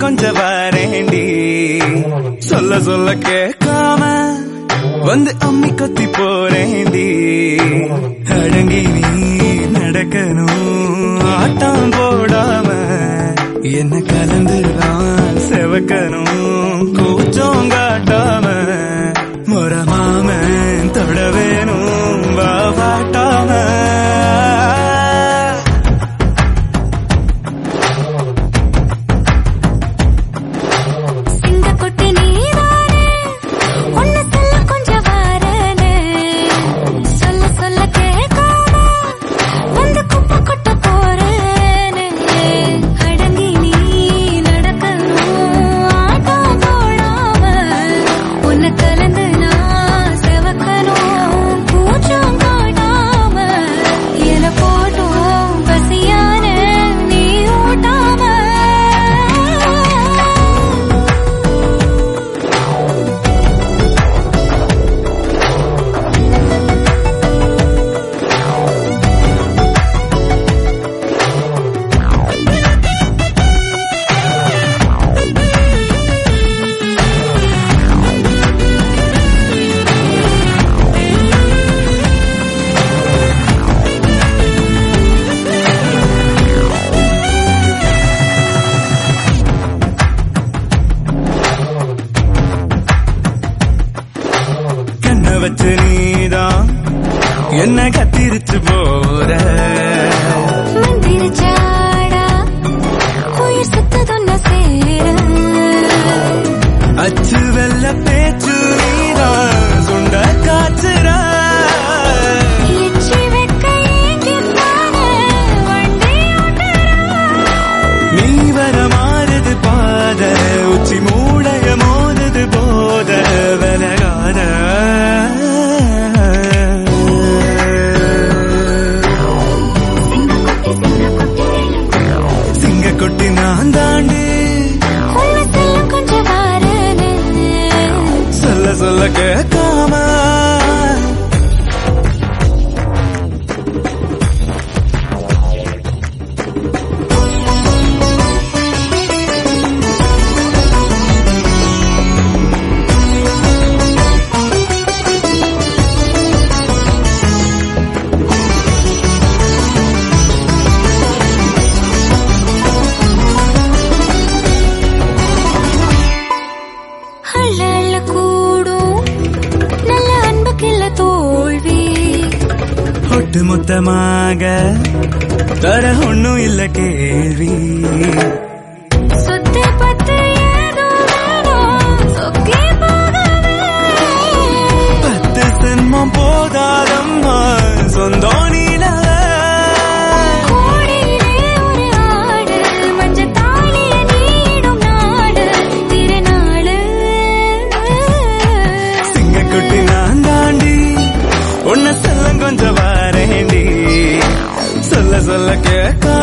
கொஞ்சம் வரேண்டி சொல்ல சொல்ல கேட்காம வந்து அம்மி கொத்தி போறேண்டி அடங்கி நீ நடக்கணும் ஆட்டம் போடாம என்ன கலந்துதான் செவக்கணும் கூச்சம் காட்டாம முறமாம தொட வேணும் வா வாட்டாம சிங்க கொட்டி நீதானே உன்னை சொல்ல கொஞ்சம் வாரனே சொல்ல சொல்ல கேட்காம வந்து குப்பை கொட்ட போறேனே அடங்கி நீ நடக்கணும் ஆட்டம் போடாம உன்னை கலந்து நான் செவக்கணும் கூச்சம் காட்டாம என போட்டும் பசியான நீ ஊட்டாம கண்ண வச்சு நீதான் என்ன கத்திருச்சு போற மந்திரிச்சாடா உயிர் சுத்ததொன்ன சேர அச்சு வெள்ள பேச்சு நீதான் சுண்ட காச்சுற எச்சி வெக்க ஏங்கித்தானே வண்டி நீ வர மாறுது பாத உச்சி மூடைய மோதுது போத விலகாத சிங்க கொட்டி நான் தாண்டி உன்னை செல்லம் கொஞ்சம் வாரனே சொல்ல சொல்ல கேட்காம அள்ள அள்ள கூடும் நல்ல அன்புக்கில்ல தோல்வி ஒட்டு மொத்தமாக தர ஒண்ணும் இல்ல கேள்வி சொத்து பத்து ஏதோ வேணும் சொக்கே போகவே பத்து சென்மம் போதாதம்மா சொந்தம் நீலவ கோடியிலே ஒரு ஆடு மஞ்சள் தாலிய நீடும் நாடு திருநாடு சிங்கக்குட்டி நான் தாண்டி உன்னை செல்லம் கொஞ்சம் வரேண்டி சொல்ல சொல்ல கேட்க